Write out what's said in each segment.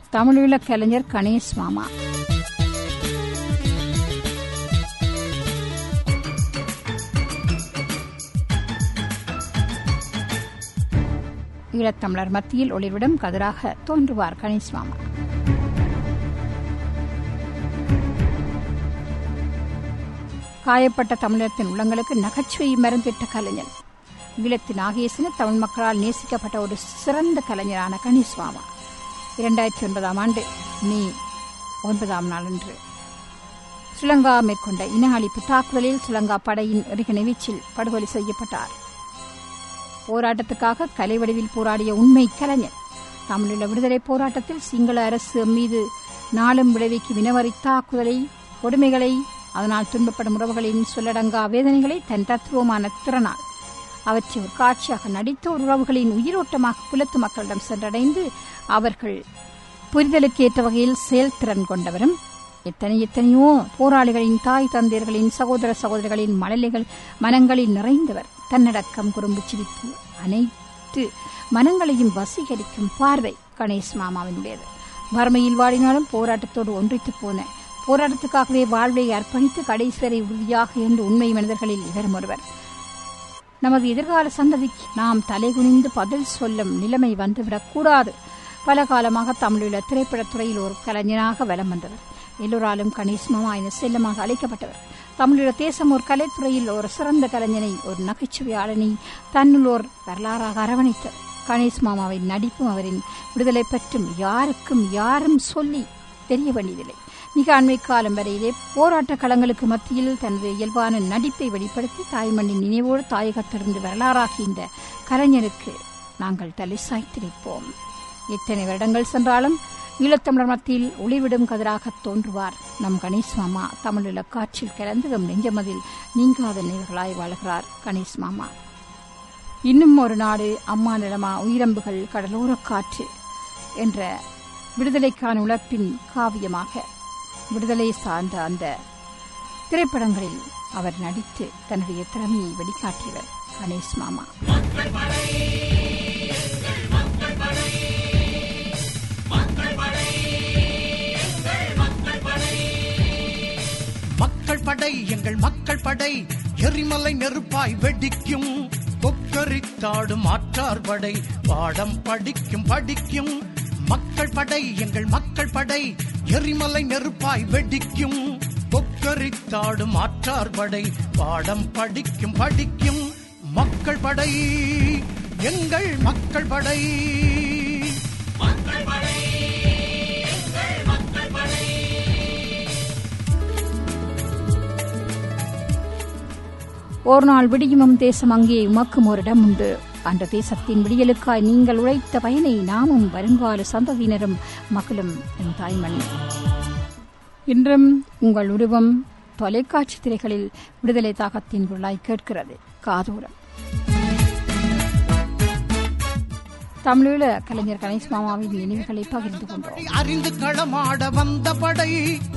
தமிழீழ கலைஞர் கணேஷ் மாமா ஈழத்தமிழர் மத்தியில் ஒளிர்விடும் கதிராக தோன்றுவார் கணேஷ் மாமா காயப்பட்ட தமிழகத்தின் உள்ளங்களுக்கு நகைச்சுவை மருந்திட்ட கலைஞர் ஈழத்தின் ஆகியசின தமிழ் மக்களால் நேசிக்கப்பட்ட ஒரு சிறந்த கலைஞரான கணேஷ் மாமா இரண்டாயிரத்தி ஒன்பதாம் ஆண்டு மே ஒன்பதாம் நாளன்று ஸ்ரீலங்கா மேற்கொண்ட இன அழிப்பு தாக்குதலில் ஸ்ரீலங்கா படையின் எறிகணை வீச்சில் படுகொலை செய்யப்பட்டார் போராட்டத்துக்காக கலை வடிவில் போராடிய உண்மை கலைஞர் தமிழீழ விடுதலை போராட்டத்தில் சிங்கள அரசு மீது நாளும் விளைவிக்கும் இனவரி தாக்குதலை கொடுமைகளை அதனால் துன்பப்படும் உறவுகளின் சொல்லடங்கா வேதனைகளை தன் தத்துவமான திறனால் அவற்றை ஒரு காட்சியாக நடித்த ஒரு உறவுகளின் உயிரோட்டமாக புலத்து மக்களிடம் சென்றடைந்து அவர்கள் புரிதலுக்கு ஏற்ற வகையில் செயல்திறன் கொண்டவரும் எத்தனை எத்தனையோ போராளிகளின் தாய் தந்தையர்களின் சகோதர சகோதரிகளின் மழலைகள் மனங்களில் நிறைந்தவர் தன்னடக்கம் குறும்பு சிரிப்பு அனைத்து மனங்களையும் வசீகரிக்கும் பார்வை கணேஷ் மாமாவினுடையது வறுமையில் வாடினாலும் போராட்டத்தோடு ஒன்றித்து போன போராட்டத்துக்காகவே வாழ்வை அர்ப்பணித்து கடைசி வரை உறுதியாக இருந்த உண்மை மனிதர்களில் இவரும் ஒருவர் நமது எதிர்கால சந்ததிக்கு நாம் தலைகுனிந்து பதில் சொல்லும் நிலைமை வந்துவிடக்கூடாது பல காலமாக தமிழீழ திரைப்படத்துறையில் ஒரு கலைஞனாக வலம் வந்தவர் எல்லோராலும் கணேஷ் மாமா என செல்லமாக அழைக்கப்பட்டவர் தமிழீழ தேசம் ஒரு கலைத்துறையில் ஒரு சிறந்த கலைஞனை ஒரு நகைச்சுவையாளனை தன்னுள் ஒரு வரலாறாக அரவணைத்தவர் கணேஷ் மாமாவின் நடிப்பும் அவரின் விடுதலை பற்றும் யாருக்கும் யாரும் சொல்லி தெரிய வேண்டியதில்லை மிக அண்மை காலம் வரையிலே போராட்ட களங்களுக்கு மத்தியில் தனது இயல்பான நடிப்பை வெளிப்படுத்தி தாய்மண்ணின் நினைவோடு தாயகத்திலிருந்து வரலாறாகி இந்த கலைஞருக்கு நாங்கள் தலை சாய்த்து நிற்போம் எத்தனை வருடங்கள் சென்றாலும் ஈழத்தமிழர் மத்தியில் ஒளிவிடும் கதிராக தோன்றுவார் நம் கணேஷ் மாமா தமிழீழ காற்றில் கலந்து நம் நெஞ்சமதில் நீங்காத நினைவுகளாய் வாழ்கிறார் கணேஷ் மாமா இன்னும் ஒரு நாடு அம்மா நிலமா உயிரம்புகள் கடலோர காற்று என்ற விடுதலைக்கான உழைப்பின் காவியமாக விடுதலை சார்ந்த அந்த திரைப்படங்களில் அவர் நடித்து தன்னுடைய திறமையை வெளிக்காட்டியவர் கணேஷ் மாமா மக்கள் படை எங்கள் மக்கள் படை எரிமலை நெருப்பாய் வெடிக்கும் கொக்கரித்தாடும் ஆற்றார் படை பாடம் படிக்கும் படிக்கும் மக்கள் படை எங்கள் மக்கள் படை எரிமலை நெருப்பாய் வெடிக்கும் கொக்கரித்தாடும் ஆற்றார் படை பாடம் படிக்கும் படிக்கும் மக்கள் படை எங்கள் மக்கள் படை ஒரு நாள் விடியுமும் தேசம் அங்கே உமக்கும் ஒரு இடம் உண்டு அந்த தேசத்தின் விடியலுக்காய் நீங்கள் உழைத்த பயனை நாமும் வருங்கால சந்ததியினரும் மக்களும் என் தாய்மண் இன்றும் உங்கள் உருவம் தொலைக்காட்சி திரைகளில் விடுதலை தாகத்தின் குரலாய் கேட்கிறது காதூரம் தமிழீழ கலைஞர் கணேஷ் மாமாவின் நினைவுகளை பகிர்ந்து கொண்டோம் அறிந்து களமாட வந்த படை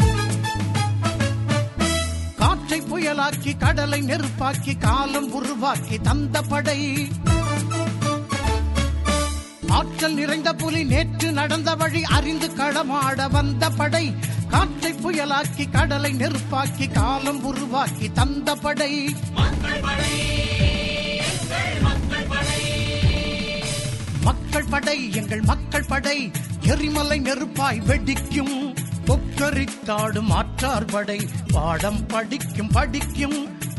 காற்றை புயலாக்கி கடலை நெருப்பாக்கி காலம் உருவாக்கி தந்த படை ஆற்றல் நிறைந்த புலி நேற்று நடந்த வழி அறிந்து களமாட வந்த படை காற்றை புயலாக்கி கடலை நெருப்பாக்கி காலம் உருவாக்கி தந்த படை மக்கள் படை எங்கள் மக்கள் படை எரிமலை நெருப்பாய் வெடிக்கும் கொக்கரித்தாடும் ஆற்றார் படை பாடம் படிக்கும் படிக்கும்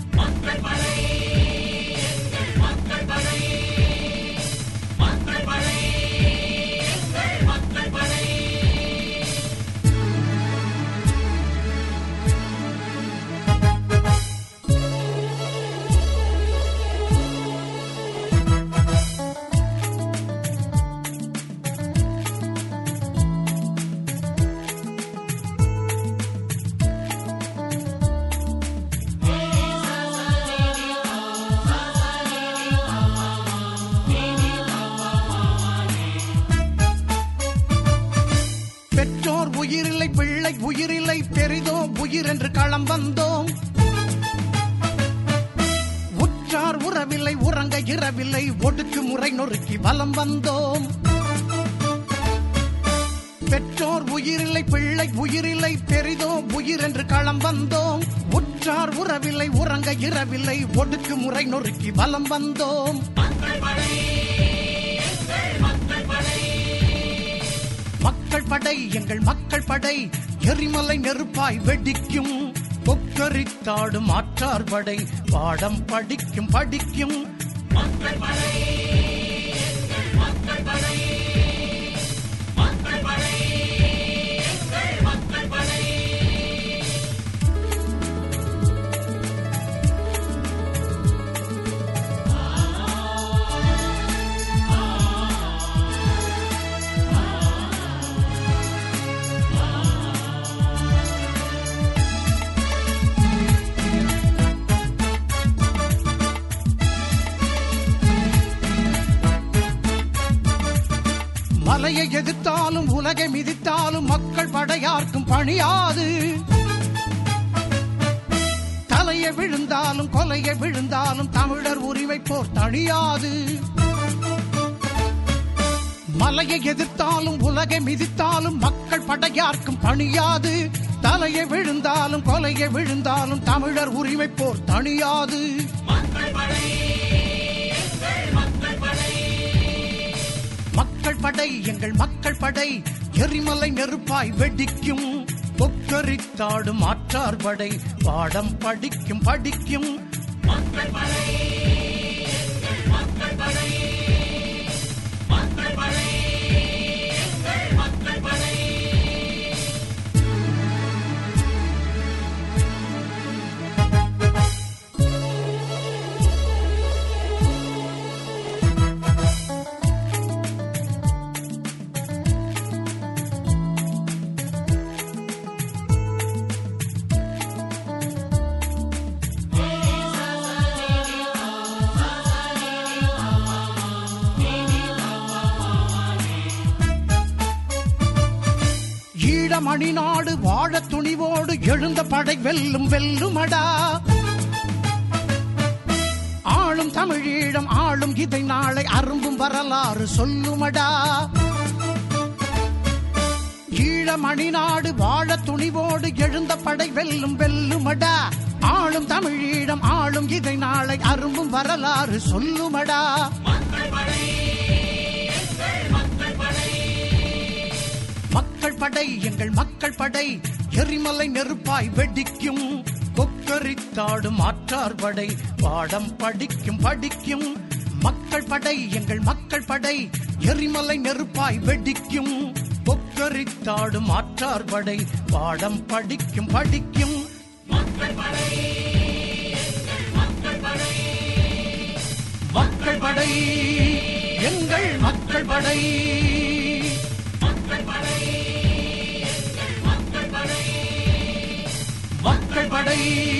பெற்றோர் உயிரில்லை பிள்ளை உயிரில்லை பெரிதோ உயிர் என்று களம் வந்தோம் உற்றார் உறவில்லை உறங்க இரவில்லை ஒடுக்கு முறை நொறுக்கி வலம் வந்தோம் பெற்றோர் உயிரில்லை பெரிதோம் உயிர் என்று களம் வந்தோம் உற்றார் உறவில்லை உறங்க இரவில்லை ஒடுக்கு முறை நொறுக்கி வலம் வந்தோம் மக்கள் படை எங்கள் மக்கள் படை எரிமலை நெருப்பாய் வெடிக்கும் கொக்கரித்தாடும் ஆற்றார் படை பாடம் படிக்கும் படிக்கும் மலையை எதிர்த்தாலும் உலகை மிதித்தாலும் மக்கள் படையார்க்கும் பணியாது தலையை விழுந்தாலும் கொலையை விழுந்தாலும் தமிழர் உரிமை போர் தணியாது மலையை எதிர்த்தாலும் உலகை மிதித்தாலும் மக்கள் படையார்க்கும் பணியாது தலையை விழுந்தாலும் கொலையை விழுந்தாலும் தமிழர் உரிமை போர் தணியாது மக்கள் படை எங்கள் மக்கள் படை எரிமலை நெருப்பாய் வெடிக்கும் கொக்கரித்தாடும் ஆற்றார் படை பாடம் படிக்கும் படிக்கும் ஈழமணி நாடு வாழ துணிவோடு எழுந்த படை வெல்லும் வெல்லுமடா ஆளும் தமிழீழம் ஆளும் இதை நாளை அரும்பும் வரலாறு சொல்லுமடா ஈழமணி நாடு வாழ துணிவோடு எழுந்த படை வெல்லும் வெல்லுமடா ஆளும் தமிழீழம் ஆளும் இதை நாளை அரும்பும் வரலாறு சொல்லுமடா மக்கள் படை எங்கள் மக்கள் படை எரிமலை நெருப்பாய் வெடிக்கும் கொக்கரித்தாடும் ஆற்றார் படை பாடம் படிக்கும் படிக்கும் மக்கள் படை எங்கள் மக்கள் படை எரிமலை நெருப்பாய் வெடிக்கும் கொக்கரித்தாடும் ஆற்றார் படை பாடம் படிக்கும் படிக்கும் மக்கள் படை எங்கள் மக்கள் படை மக்கள் படை